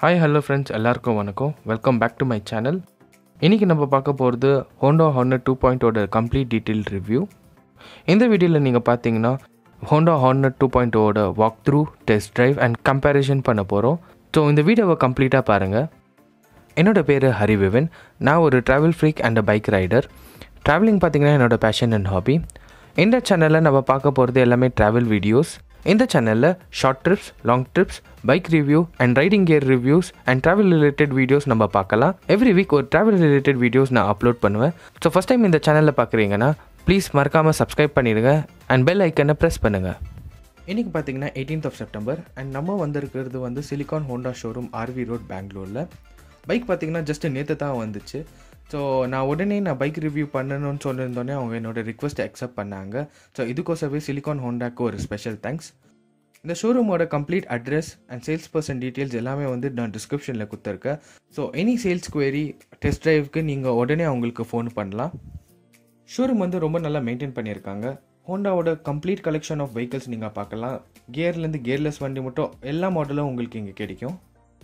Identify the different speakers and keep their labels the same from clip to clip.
Speaker 1: hi hello friends எல்லாருக்கும் வணக்கம் welcome back to my channel இன்றைக்கி நம்ம பார்க்க போகிறது ஹோண்டா ஹார்னர் டூ பாயிண்டோட கம்ப்ளீட் டீட்டெயில் ரிவ்யூ இந்த வீடியோவில் நீங்கள் பார்த்தீங்கன்னா ஹோண்டா ஹார்னர் டூ பாயிண்டோட walk through test drive and comparison பண்ண போகிறோம் ஸோ இந்த வீடியோவை கம்ப்ளீட்டாக பாருங்கள் என்னோடய பேர் ஹரிவிவன் நான் ஒரு travel freak and bike rider travelling பார்த்தீங்கன்னா என்னோட பேஷன் அண்ட் ஹாபி இந்த சேனலில் நம்ம பார்க்க போகிறது எல்லாமே ட்ராவல் வீடியோஸ் இந்த சேனலில் short trips long trips bike review and riding gear reviews and travel related videos நம்ம பார்க்கலாம் எவ்ரி வீக் ஒரு ட்ராவல் ரிலேட்டட் வீடியோஸ் நான் அப்லோட் பண்ணுவேன் ஸோ ஃபஸ்ட் டைம் இந்த சேனலில் பார்க்குறீங்கன்னா ப்ளீஸ் மறக்காமல் சப்ஸ்கிரைப் பண்ணிடுங்க அண்ட் பெல் ஐக்கனை ப்ரெஸ் பண்ணுங்கள் இன்றைக்கி பார்த்தீங்கன்னா எயிட்டீன்த் ஆஃப் செப்டம்பர் அண்ட் நம்ம வந்திருக்கிறது வந்து Silicon Honda showroom RV road பெங்களூரில் பைக் பார்த்தீங்கன்னா ஜஸ்ட் நேற்று தான் வந்துச்சு ஸோ நான் உடனே நான் பைக் ரிவ்யூ பண்ணணும்னு சொல்லியிருந்தோடனே அவங்க என்னோட ரிக்வஸ்ட்டை அக்செப்ட் பண்ணாங்க ஸோ இதுக்கோசவே சிலிகான் ஹோண்டாக்கு ஒரு ஸ்பெஷல் தேங்க்ஸ் இந்த ஷோரூமோட complete address and sales person details எல்லாமே வந்து நான் டிஸ்கிரிப்ஷனில் கொடுத்துருக்கேன் so any sales query test ட்ரைவ்க்கு நீங்கள் உடனே அவங்களுக்கு ஃபோன் பண்ணலாம் ஷோரூம் வந்து ரொம்ப நல்லா மெயின்டைன் பண்ணியிருக்காங்க ஹோண்டாவோட கம்ப்ளீட் கலெக்ஷன் ஆஃப் வெஹிக்கல்ஸ் நீங்கள் பார்க்கலாம் கியர்லேருந்து கியர்லெஸ் வண்டி மட்டும் எல்லா மாடலும் உங்களுக்கு இங்கே கிடைக்கும்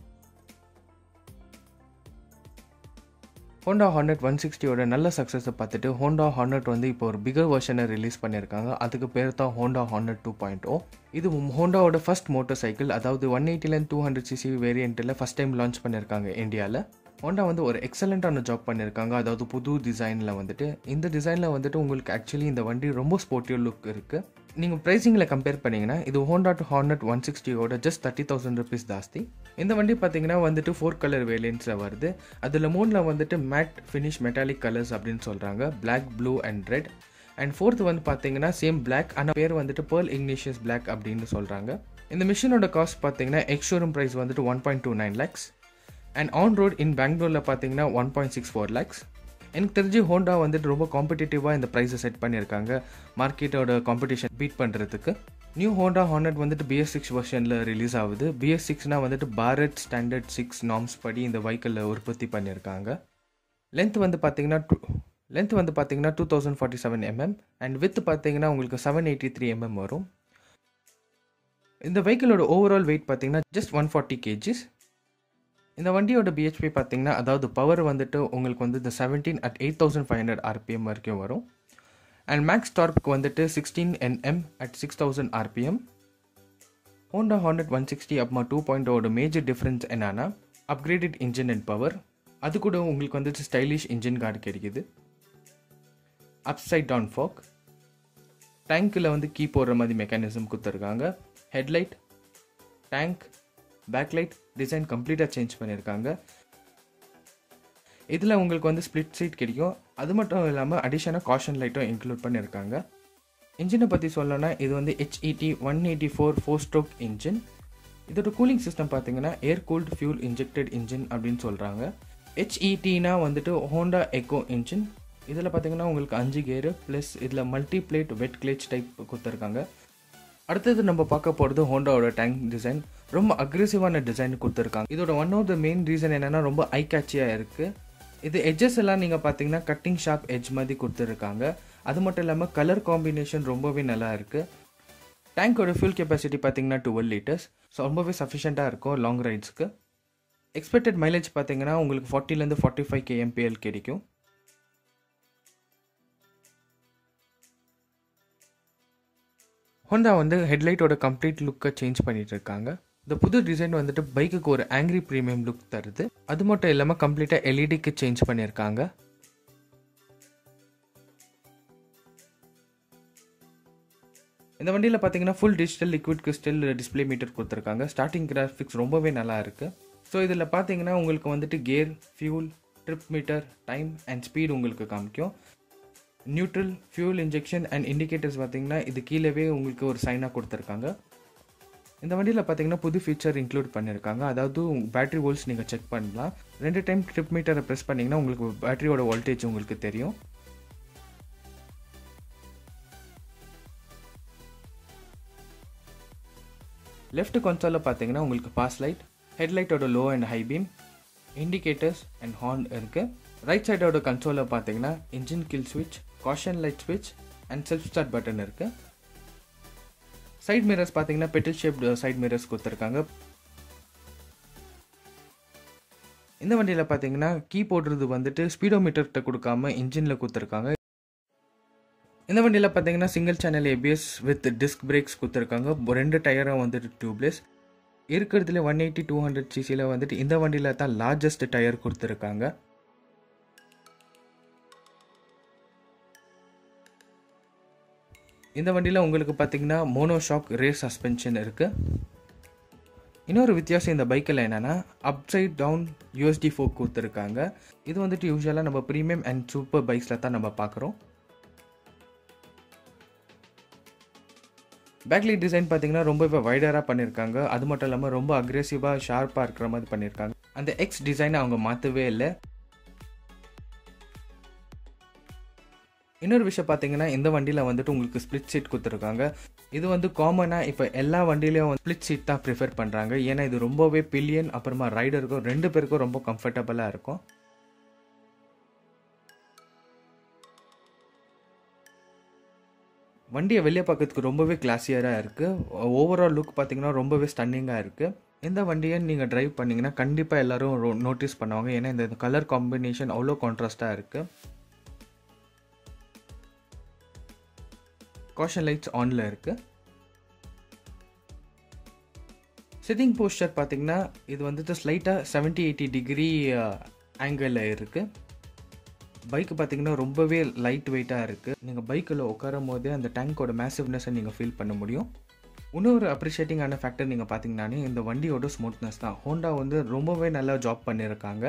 Speaker 1: ஹோண்டா ஹார்னட் ஒன் சிக்ஸ்டியோட நல்ல சக்ஸஸை பார்த்துட்டு ஹோண்டா ஹார்னட் வந்து இப்போ ஒரு பிகர் வெர்ஷனை ரிலீஸ் பண்ணியிருக்காங்க அதுக்கு பேர் தான் Honda Hornet two point oh இது ஹோண்டாவோட ஃபஸ்ட் மோட்டர் சைக்கிள் அதாவது ஒன் எயிட்டிலேருந்து டூ ஹண்ட்ரட் சிசி வேரியண்ட்டில் ஃபஸ்ட் டைம் லான்ச் பண்ணியிருக்காங்க இந்தியாவில் ஹோண்டா வந்து ஒரு எக்ஸலண்ட்டான ஜாப் பண்ணியிருக்காங்க அதாவது புது டிசைனில் வந்துட்டு இந்த டிசைனில் வந்துட்டு உங்களுக்கு ஆக்சுவலி இந்த வண்டி ரொம்ப ஸ்போர்ட்டிவ் லுக் இருக்குது நீங்கள் ப்ரைஸிங்கில் கம்பேர் பண்ணிங்கன்னா இது ஹோண்டா டு ஹார்னட் ஒன் சிக்ஸ்டியோட ஜஸ்ட் தேர்ட்டி தௌசண்ட் ருபீஸ் ஜாஸ்தி இந்த வண்டி பார்த்தீங்கன்னா வந்துட்டு ஃபோர் கலர் வேரியன்ட்ஸில் வருது அதில் மூணில் வந்துட்டு மேட் ஃபினிஷ் மெட்டாலிக் கலர்ஸ் அப்படின்னு சொல்கிறாங்க black blue and red and fourth வந்து பார்த்தீங்கன்னா சேம் பிளாக் ஆனால் பேர் வந்துட்டு பேர்ல் இக்னிஷியஸ் பிளாக் அப்படின்னு சொல்கிறாங்க இந்த மிஷினோட காஸ்ட் பார்த்தீங்கன்னா எக்ஸ் ஷோரூம் ப்ரைஸ் வந்துட்டு one point two nine lakhs and on road in பெங்களூரில் பார்த்தீங்கன்னா one point six four lakhs எனக்கு தெரிஞ்சு ஹோண்டா வந்துட்டு ரொம்ப காம்படிட்டிவாக இந்த ப்ரைஸை செட் பண்ணியிருக்காங்க மார்க்கெட்டோட காம்படிஷன் பீட் பண்ணுறதுக்கு நியூ ஹோண்டா ஹார்னட் வந்துட்டு பிஎஸ் சிக்ஸ் வெர்ஷனில் ரிலீஸ் ஆகுது பிஎஸ் சிக்ஸ்னால் வந்துட்டு பாரத் ஸ்டாண்டர்ட் சிக்ஸ் நார்ம்ஸ் படி இந்த வெஹிக்கிளில் உற்பத்தி பண்ணியிருக்காங்க லென்த் வந்து பார்த்தீங்கன்னா டூ லென்த் வந்து பார்த்தீங்கன்னா two thousand forty seven mm and width பார்த்தீங்கன்னா உங்களுக்கு செவன் எயிட்டி த்ரீ எம்எம் வரும் இந்த வெஹிக்கிளோட ஓவரால் வெயிட் பார்த்தீங்கன்னா ஜஸ்ட் ஒன் ஃபார்ட்டி கேஜிஸ் இந்த வண்டியோட பிஹெச்பி பார்த்தீங்கன்னா அதாவது பவர் வந்துட்டு உங்களுக்கு வந்து இந்த seventeen at eight thousand five hundred RPM வரைக்கும் வரும் அண்ட் மேக்ஸ் டார்க் வந்துட்டு sixteen NM at six thousand RPM Honda Hornet one sixty அப்மா டூ பாயிண்டோட மேஜர் டிஃப்ரென்ஸ் என்னன்னா அப்கிரேடட் இன்ஜின் அண்ட் பவர் அது கூட உங்களுக்கு வந்துட்டு ஸ்டைலிஷ் இன்ஜின் கார்டு கிடைக்குது அப்சைட் டவுன் ஃபோக் டேங்க்கில் வந்து கீ போடுற மாதிரி மெக்கானிசம் கொடுத்துருக்காங்க ஹெட்லைட் டேங்க் பேக்லைட் டிசைன் கம்ப்ளீட்டாக சேஞ்ச் பண்ணியிருக்காங்க இதில் உங்களுக்கு வந்து ஸ்ப்ளிட் சீட் கிடைக்கும் அது மட்டும் இல்லாமல் அடிஷனாக காஷன் லைட்டும் இன்க்ளூட் பண்ணியிருக்காங்க இன்ஜினை பற்றி சொல்லணும்னா இது வந்து HET one eighty four four stroke engine இதோட கூலிங் சிஸ்டம் பார்த்தீங்கன்னா air cooled fuel injected engine அப்படின்னு சொல்கிறாங்க ஹெச்இடினா வந்துட்டு ஹோண்டா எக்கோ இன்ஜின் இதில் பார்த்தீங்கன்னா உங்களுக்கு அஞ்சு கேரு ப்ளஸ் இதில் multi plate wet clutch type கொடுத்துருக்காங்க அடுத்தது நம்ம பார்க்க போகிறது ஹோண்டாவோட டேங்க் டிசைன் ரொம்ப அக்ரெசிவான டிசைன் கொடுத்துருக்காங்க இதோட one of the main reason என்னென்னா ரொம்ப ஐ கேட்சியாக இருக்குது இது எட்ஜஸ் எல்லாம் நீங்கள் பார்த்தீங்கன்னா கட்டிங் ஷார்ப் எட்ஜ் மாதிரி கொடுத்துருக்காங்க அது மட்டும் இல்லாமல் கலர் காம்பினேஷன் ரொம்பவே நல்லா இருக்குது டேங்கோட ஃபியூல் கெப்பாசிட்டி பார்த்தீங்கன்னா டுவெல் லிட்டர்ஸ் ஸோ ரொம்பவே சஃபிஷியண்ட்டாக இருக்கும் லாங் ரைட்ஸ்க்கு எக்ஸ்பெக்டட் மைலேஜ் பார்த்தீங்கன்னா உங்களுக்கு ஃபார்ட்டிலேருந்து ஃபார்ட்டி ஃபைவ் கேஎம்பிஎல் கிடைக்கும் ஹோண்டா வந்து ஹெட்லைட்டோட கம்ப்ளீட் லுக்கை சேஞ்ச் பண்ணிட்டு இருக்காங்க இந்த புது டிசைன் வந்துட்டு பைக்குக்கு ஒரு ஆங்கிரி ப்ரீமியம் லுக் தருது அது மட்டும் இல்லாமல் கம்ப்ளீட்டாக எல்இடிக்கு சேஞ்ச் பண்ணியிருக்காங்க இந்த வண்டியில் பார்த்தீங்கன்னா full digital liquid crystal display meter கொடுத்துருக்காங்க ஸ்டார்டிங் கிராஃபிக்ஸ் ரொம்பவே நல்லா இருக்குது ஸோ இதில் பார்த்தீங்கன்னா உங்களுக்கு வந்துட்டு gear fuel trip meter time and speed உங்களுக்கு காமிக்கும் neutral fuel injection and indicators பார்த்தீங்கன்னா இது கீழவே உங்களுக்கு ஒரு சைனாக கொடுத்துருக்காங்க இந்த வண்டியில் பார்த்தீங்கன்னா புது ஃபீச்சர் இன்க்ளூட் பண்ணியிருக்காங்க அதாவது பேட்டரி வோல்ட்ஸ் நீங்கள் செக் பண்ணலாம் ரெண்டு டைம் ட்ரிப் மீட்டரை ப்ரெஸ் பண்ணிங்கன்னா உங்களுக்கு பேட்டரியோட வோல்டேஜ் உங்களுக்கு தெரியும் லெஃப்ட் கன்சோலில் பார்த்தீங்கன்னா உங்களுக்கு pass light ஹெட்லைட்டோட low and high beam indicators and horn இருக்குது ரைட் சைடோட கன்சோலில் பார்த்தீங்கன்னா இன்ஜின் கில் ஸ்விட்ச் காஷன் லைட் ஸ்விட்ச் அண்ட் செல்ஃப் ஸ்டார்ட் பட்டன் இருக்குது சைட் மிரர்ஸ் பார்த்தீங்கன்னா பெட்டில் ஷேப்டு சைட் மிரர்ஸ் கொடுத்துருக்காங்க இந்த வண்டியில் பார்த்தீங்கன்னா கீ போடுறது வந்துட்டு ஸ்பீடோமீட்டர்கிட்ட கொடுக்காம இன்ஜினில் கொடுத்துருக்காங்க இந்த வண்டியில் பார்த்தீங்கன்னா single channel ABS with disc brakes கொடுத்துருக்காங்க ரெண்டு டயரும் வந்துட்டு டியூப்லெஸ் இருக்கிறதுல ஒன் எயிட்டி டூ ஹண்ட்ரட் சிசியில் வந்துட்டு இந்த வண்டியில் தான் லார்ஜஸ்ட் டயர் கொடுத்துருக்காங்க இந்த வண்டியில் உங்களுக்கு பார்த்தீங்கன்னா மோனோஷாக் ரேர் சஸ்பென்ஷன் இருக்குது இன்னொரு வித்தியாசம் இந்த பைக்கில் என்னென்னா அப்சைட் டவுன் யூஎஸ்டி ஃபோக் கொடுத்துருக்காங்க இது வந்துட்டு யூஸ்வலாக நம்ம ப்ரீமியம் அண்ட் சூப்பர் பைக்ஸில் தான் நம்ம பார்க்குறோம் பேக்லைட் டிசைன் பார்த்தீங்கன்னா ரொம்பவே வைடராக பண்ணியிருக்காங்க அது மட்டும் இல்லாமல் ரொம்ப அக்ரெசிவாக ஷார்ப்பாக இருக்கிற மாதிரி பண்ணியிருக்காங்க அந்த எக்ஸ் டிசைனை அவங்க மாற்றவே இல்லை இன்னொரு விஷயம் பார்த்தீங்கன்னா இந்த வண்டியில் வந்துட்டு உங்களுக்கு ஸ்ப்ளிட் சீட் கொடுத்துருக்காங்க இது வந்து காமனாக இப்போ எல்லா வண்டியிலையும் ஸ்ப்ளிட் சீட் தான் ப்ரிஃபர் பண்ணுறாங்க ஏன்னா இது ரொம்பவே பில்லியன் அப்புறமா ரைடருக்கும் ரெண்டு பேருக்கும் ரொம்ப கம்ஃபர்டபுளாக இருக்கும் வண்டியை வெளியே பார்க்கறதுக்கு ரொம்பவே கிளாஸியராக இருக்குது ஓவரால் லுக் பார்த்தீங்கன்னா ரொம்பவே ஸ்டன்னிங்காக இருக்குது இந்த வண்டியை நீங்கள் ட்ரைவ் பண்ணிங்கன்னா கண்டிப்பாக எல்லோரும் நோட்டீஸ் பண்ணுவாங்க ஏன்னா இந்த கலர் காம்பினேஷன் அவ்வளோ கான்ட்ராஸ்ட்டாக இருக்குது காஷன் லைட்ஸ் ஆனில் இருக்குது சிட்டிங் போஸ்டர் பார்த்தீங்கன்னா இது வந்துட்டு ஸ்லைட்டாக செவன்ட்டி எயிட்டி டிகிரி ஆங்கிளில் இருக்குது பைக் பார்த்தீங்கன்னா ரொம்பவே லைட் வெயிட்டாக இருக்குது நீங்கள் பைக்கில் உட்காரும் போதே அந்த டேங்கோட மேசிவ்னஸை நீங்கள் ஃபீல் பண்ண முடியும் இன்னொரு அப்ரிஷியேட்டிங்கான ஃபேக்டர் நீங்கள் பார்த்தீங்கன்னாலே இந்த வண்டியோட ஸ்மூத்னஸ் தான் ஹோண்டா வந்து ரொம்பவே நல்லா ஜாப் பண்ணியிருக்காங்க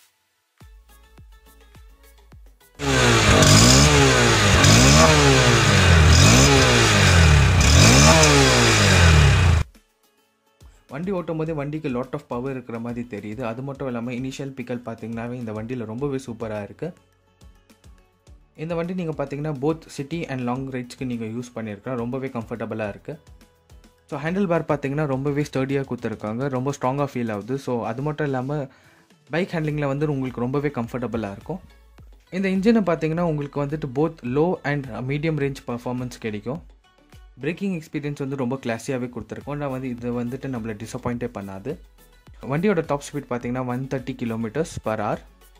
Speaker 1: வண்டி ஓட்டும் போதே வண்டிக்கு லாட் ஆஃப் பவர் இருக்கிற மாதிரி தெரியுது அது மட்டும் இல்லாமல் இனிஷியல் பிக்கல் பார்த்தீங்கன்னாவே இந்த வண்டியில் ரொம்பவே சூப்பராக இருக்குது இந்த வண்டி நீங்கள் பார்த்தீங்கன்னா போத் சிட்டி அண்ட் லாங் ரைட்ஸ்க்கு நீங்கள் யூஸ் பண்ணியிருக்கலாம் ரொம்பவே கம்ஃபர்டபுளாக இருக்குது ஸோ ஹேண்டில் பார் பார்த்தீங்கன்னா ரொம்பவே ஸ்டர்டியாக கொடுத்துருக்காங்க ரொம்ப ஸ்ட்ராங்காக ஃபீல் ஆகுது ஸோ அது மட்டும் இல்லாமல் பைக் ஹேண்ட்லிங்கில் வந்து உங்களுக்கு ரொம்பவே கம்ஃபர்டபுளாக இருக்கும் இந்த இன்ஜினை பார்த்தீங்கன்னா உங்களுக்கு வந்துட்டு both low and medium range performance கிடைக்கும் பிரேக்கிங் எக்ஸ்பீரியன்ஸ் வந்து ரொம்ப கிளாஸியாகவே கொடுத்துருக்கோம் நான் வந்து இது வந்துட்டு நம்மளை டிசப்பாயிண்டே பண்ணாது வண்டியோட டாப் ஸ்பீட் பார்த்தீங்கன்னா one thirty kilometres per hour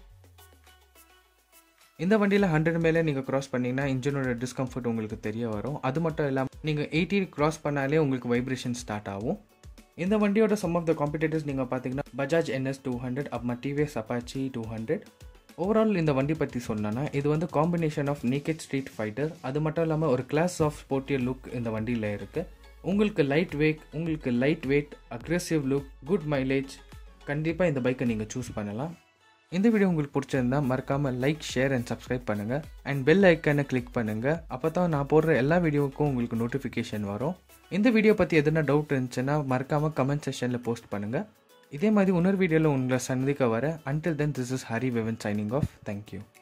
Speaker 1: இந்த வண்டியில் ஹண்ட்ரட் மேலே நீங்கள் க்ராஸ் பண்ணிங்கன்னா இன்ஜினோட டிஸ்கம்ஃபர்ட் உங்களுக்கு தெரிய வரும் அது மட்டும் இல்லாமல் நீங்கள் எயிட்டி க்ராஸ் பண்ணாலே உங்களுக்கு வைப்ரேஷன் ஸ்டார்ட் ஆகும் இந்த வண்டியோட சம் ஆஃப் த காம்படிட்டர்ஸ் நீங்கள் பார்த்தீங்கன்னா பஜாஜ் என்எஸ் டூ ஹண்ட்ரட் அப்புறமா TVS Apache two hundred overall இந்த வண்டி பற்றி சொன்னேன்னா இது வந்து combination of naked street fighter அது மட்டும் இல்லாமல் ஒரு கிளாஸ் ஆஃப் ஸ்போர்ட்டியர் லுக் இந்த வண்டியில் இருக்குது உங்களுக்கு லைட் வெயிட் உங்களுக்கு light weight aggressive look good mileage கண்டிப்பாக இந்த பைக்கை நீங்கள் சூஸ் பண்ணலாம் இந்த வீடியோ உங்களுக்கு பிடிச்சிருந்தா மறக்காமல் லைக் ஷேர் அண்ட் சப்ஸ்கிரைப் பண்ணுங்கள் அண்ட் பெல் ஐக்கனை கிளிக் பண்ணுங்கள் அப்போ தான் நான் போடுற எல்லா வீடியோவுக்கும் உங்களுக்கு நோட்டிஃபிகேஷன் வரும் இந்த வீடியோ பற்றி எதுனா டவுட் இருந்துச்சுன்னா மறக்காமல் கமெண்ட் செஷனில் போஸ்ட் பண்ணுங்கள் இதே மாதிரி இன்னொரு வீடியோவில் உங்களை சந்திக்க வர until then this is Hari Vivan signing off thank you